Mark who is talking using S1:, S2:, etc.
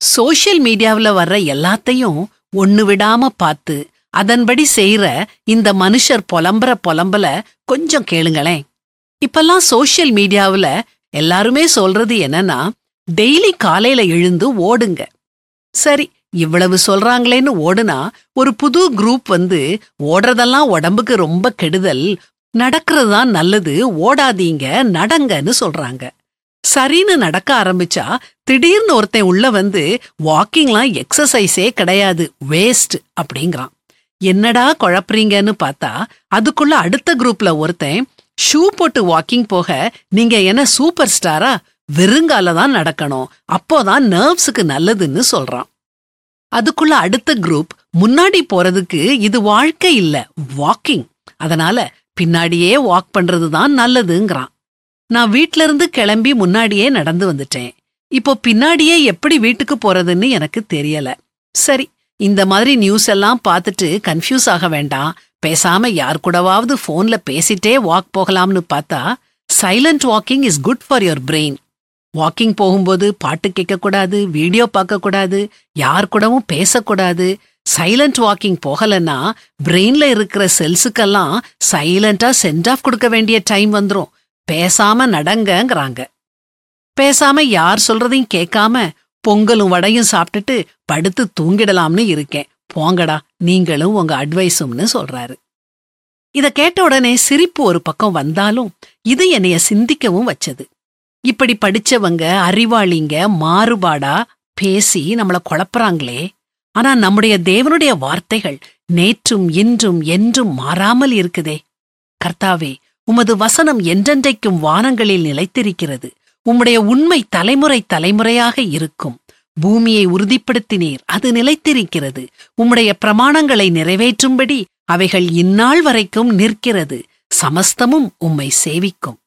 S1: social மீடியாவுல வர்ற எல்லாத்தையும் ஒண்ணு விடாம பார்த்து அதன்படி செய்யற இந்த மனுஷர் புலம்புற புலம்பல கொஞ்சம் கேளுங்களேன் இப்பெல்லாம் சோஷியல் மீடியாவுல எல்லாருமே சொல்றது என்னன்னா டெய்லி காலையில எழுந்து ஓடுங்க சரி இவ்வளவு சொல்றாங்களேன்னு ஓடுனா ஒரு புது குரூப் வந்து ஓடுறதெல்லாம் உடம்புக்கு ரொம்ப கெடுதல் நடக்கிறது தான் நல்லது ஓடாதீங்க நடங்கன்னு சொல்றாங்க சரின்னு நடக்க ஆரம்பிச்சா திடீர்னு ஒருத்தன் உள்ள வந்து வாக்கிங்லாம் எக்ஸசைஸே கிடையாது வேஸ்ட் அப்படிங்கிறான் என்னடா குழப்புறீங்கன்னு பார்த்தா அதுக்குள்ள அடுத்த குரூப்ல ஒருத்தன் ஷூ போட்டு வாக்கிங் போக நீங்க என்ன சூப்பர் ஸ்டாரா வெறுங்கால தான் நடக்கணும் அப்போதான் நர்வ்ஸுக்கு நல்லதுன்னு சொல்றான் அதுக்குள்ள அடுத்த குரூப் முன்னாடி போறதுக்கு இது வாழ்க்கை இல்ல வாக்கிங் அதனால பின்னாடியே வாக் பண்றது தான் நல்லதுங்கிறான் நான் வீட்ல இருந்து கிளம்பி முன்னாடியே நடந்து வந்துட்டேன் இப்போ பின்னாடியே எப்படி வீட்டுக்கு போறதுன்னு எனக்கு தெரியல சரி இந்த மாதிரி நியூஸ் எல்லாம் பார்த்துட்டு கன்ஃபியூஸ் ஆக வேண்டாம் பேசாம யார் கூடவாவது போன்ல பேசிட்டே வாக் போகலாம்னு பார்த்தா silent walking is good for your brain walking போகும்போது பாட்டு கேட்கக்கூடாது வீடியோ பார்க்கக்கூடாது யார் கூடவும் பேசக்கூடாது சைலண்ட் வாக்கிங் போகலன்னா பிரெயின்ல இருக்கிற செல்ஸுக்கெல்லாம் சைலண்டா சென்ட் ஆஃப் கொடுக்க வேண்டிய டைம் வந்துரும் பேசாம நடங்கங்கறாங்க பேசாம யார் சொல்றதையும் கேட்காம பொங்கலும் வடையும் சாப்பிட்டுட்டு படுத்து தூங்கிடலாம்னு இருக்கேன் போங்கடா நீங்களும் உங்க அட்வைஸும்னு சொல்றாரு இத கேட்ட உடனே சிரிப்பு ஒரு பக்கம் வந்தாலும் இது என்னைய சிந்திக்கவும் வச்சது இப்படி படிச்சவங்க அறிவாளிங்க மாறுபாடா பேசி நம்மள குழப்புறாங்களே ஆனா நம்முடைய தேவனுடைய வார்த்தைகள் நேற்றும் இன்றும் என்றும் மாறாமல் இருக்குதே கர்த்தாவே உமது வசனம் என்றென்றைக்கும் வானங்களில் நிலைத்திருக்கிறது உம்முடைய உண்மை தலைமுறை தலைமுறையாக இருக்கும் பூமியை உறுதிப்படுத்தினீர் அது நிலைத்திருக்கிறது உம்முடைய பிரமாணங்களை நிறைவேற்றும்படி அவைகள் இந்நாள் வரைக்கும் நிற்கிறது சமஸ்தமும் உம்மை சேவிக்கும்